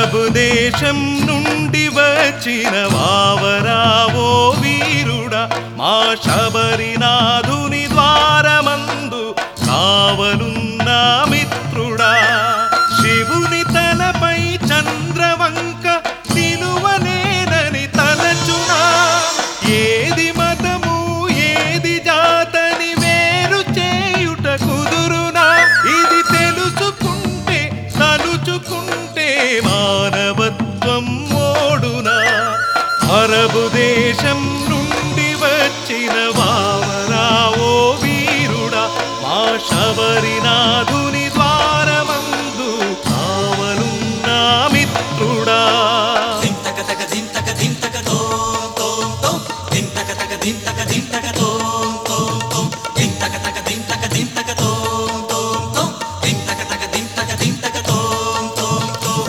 Arab దేశం నుండి వచ్చిన వావరావో వీరుడా మా శబరినాథుని ద్వారమందు కావలున్న మిత్రుడా శివుని తలపై చంద్రవంక నిలువలేనని తలచునా ఏది మతము ఏది జాతని వేరు చేయుట కుదురునా ఇది తెలుసుకుంటే తలుచుకుంటే మానవత్వం ఓడునా అరబు దేశం నుండి వచ్చిన వావరావో వీరుడా మా శబరినాథుని ద్వారమందు కావలున్న మిత్రుడా దింతక తక దింతక దింతక తోం తోం తోం దింతక తక దింతక దింతక తోం తోం తోం దింతక తక దింతక దింతక తోం తోం తోం దింతక తక దింతక దింతక తోం తోం తోం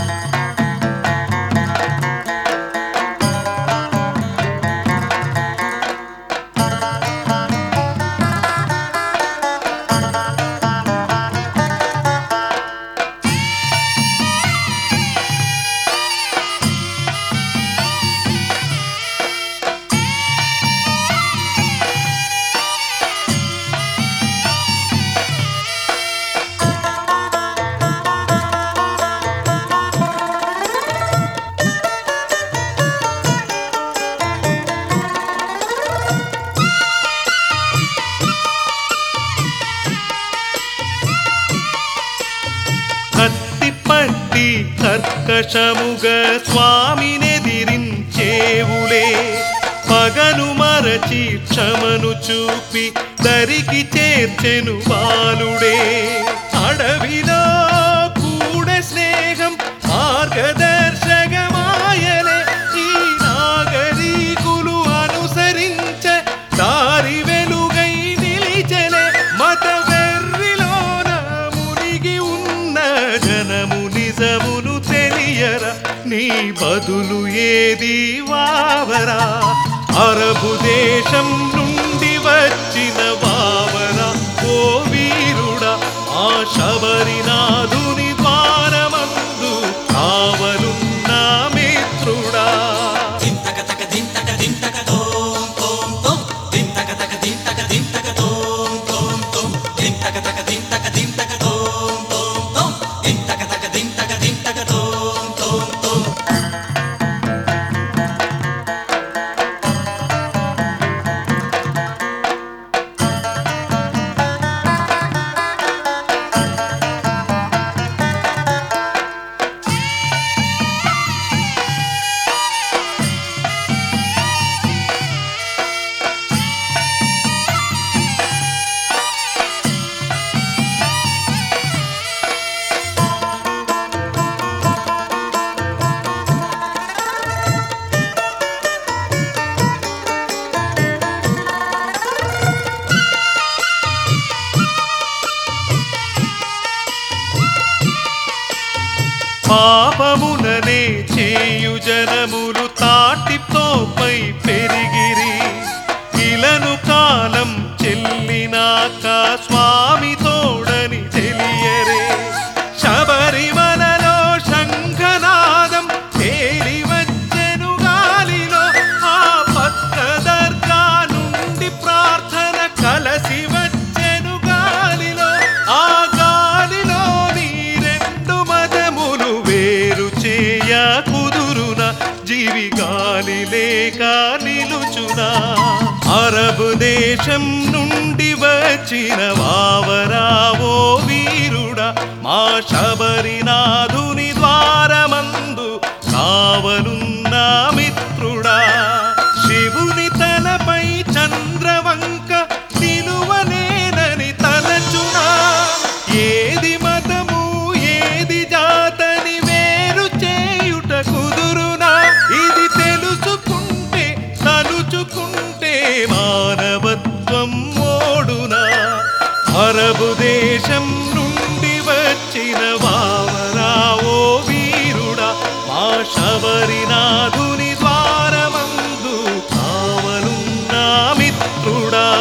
కత్తి పట్టి కర్కశముగ స్వామినెదిరించేవులే పగను మరచి క్షమను చూపి దరికి చేర్చెను బాలుడే అడవిలో కూడ స్నేహం మార్గదర్శకమాయలే ఈ నాగరీకులు అనుసరించ దారి వెలుగై నిలిచెలే మత వెర్రిలోన మునిగి ఉన్న జనము నిజమును తెలియర నీ బదులు ఏది వావరా అరబు దేశం నుండి వచ్చిన వావరా ఓ వీరుడా ఆ శబరినాథుని ద్వారమందు కావలున్న మిత్రుడా దింతక తక దింతక దింతక తోం తోం తోం దింతక తక దింతక దింతక తోం తోం తోం దింతక తక దింతక దింతక తోం తోం తోం దింతక తక దింతక దింతక తోం తోం తోం పాపముననే చేయు జనములు తాటితోపై పెరిగిరి ఇలను కాలం చెల్లినాక స్వామి తోడని తెలియరే శబరిమలలో శంఖనాదం తేలి వచ్చెను గాలిలో ఆ పక్క దర్గా నుండి ప్రార్థన కలసి వచ్చెను గాలిలో ఆ గాలిలోని రెండు మదములు వేరు చేయ కుదురున జీవి గాలి లేక నిలుచునా అరబు దేశం నుండి వచ్చిన వావరావో వీరుడా మా శబరినాథుని ద్వారమందు కావలున్న మిత్రుడా శివుని తలపై చంద్రవంక నిలువలేనని తలచునా ఏది మతము ఏది జాతని వేరు చేయుట కుదురునా ఇది తెలుసుకుంటే తలుచుకుంటే మానవత్వం ఓడునా అరబు దేశం నుండి వచ్చిన వావరావో వీరుడా మా శబరినాథుని ద్వారమందు కావలున్న మిత్రుడా